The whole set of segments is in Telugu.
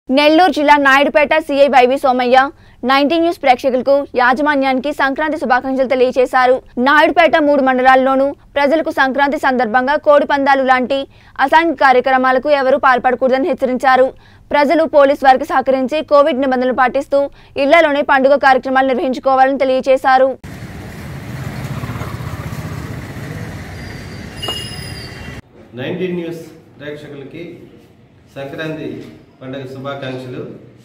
నెల్లూరు జిల్లా Naidupeta CI YV Somaiah ninety news ప్రేక్షకులకు యాజమాన్యానికి సంక్రాంతి శుభాకాంక్షలు తెలియజేశారు నాయుడుపేట మూడు మండలాల్లోనూ ప్రజలకు సంక్రాంతి సందర్భంగా కోడి పందాలు లాంటి అసాంఘిక కార్యక్రమాలకు ఎవరూ పాల్పడకూడదని హెచ్చరించారు ప్రజలు పోలీస్ వారికి సహకరించి కోవిడ్ నిబంధనలు పాటిస్తూ ఇళ్లలోనే పండుగ కార్యక్రమాలు నిర్వహించుకోవాలని తెలియజేశారు నైన్టీన్ న్యూస్ ప్రేక్షకులకి సంక్రాంతి పండుగ శుభాకాంక్షలు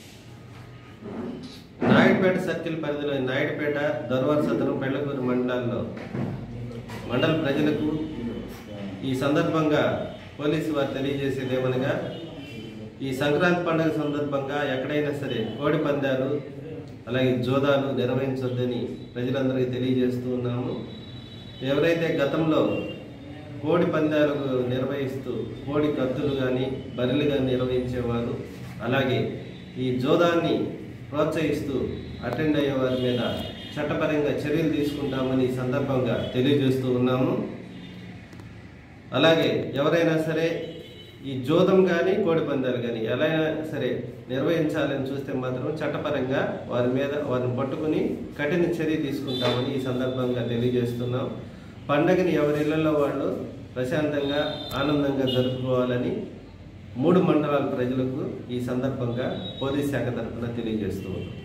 నాయుడుపేట సర్కిల్ పరిధిలో నాయుడుపేట దొరవరసతనం పెళ్లకూరు మండలాల్లో మండల ప్రజలకు ఈ సందర్భంగా పోలీసు వారు తెలియజేసేది ఏమనగా ఈ సంక్రాంతి పండుగ సందర్భంగా ఎక్కడైనా సరే కోడి పందాలు అలాగే జోదాలు నిర్వహించొద్దని ప్రజలందరికీ తెలియజేస్తూ ఉన్నాము ఎవరైతే గతంలో కోడి పందాలు నిర్వహిస్తూ కోడి కత్తులు కానీ బరిలు కానీ నిర్వహించేవారు అలాగే ఈ జోదాన్ని ప్రోత్సహిస్తూ అటెండ్ అయ్యే వారి మీద చట్టపరంగా చర్యలు తీసుకుంటామని ఈ సందర్భంగా తెలియజేస్తూ ఉన్నాము అలాగే ఎవరైనా సరే ఈ జోదం కానీ కోడి పందాలు కానీ ఎలా అయినా సరే నిర్వహించాలని చూస్తే మాత్రం చట్టపరంగా వారి మీద వారిని పట్టుకుని కఠిన చర్య తీసుకుంటామని ఈ సందర్భంగా తెలియజేస్తున్నాం పండగని ఎవరి ఇళ్లలో వాళ్ళు ప్రశాంతంగా ఆనందంగా జరుపుకోవాలని మూడు మండలాల ప్రజలకు ఈ సందర్భంగా పోలీస్ శాఖ తరఫున తెలియజేస్తూ ఉన్నాం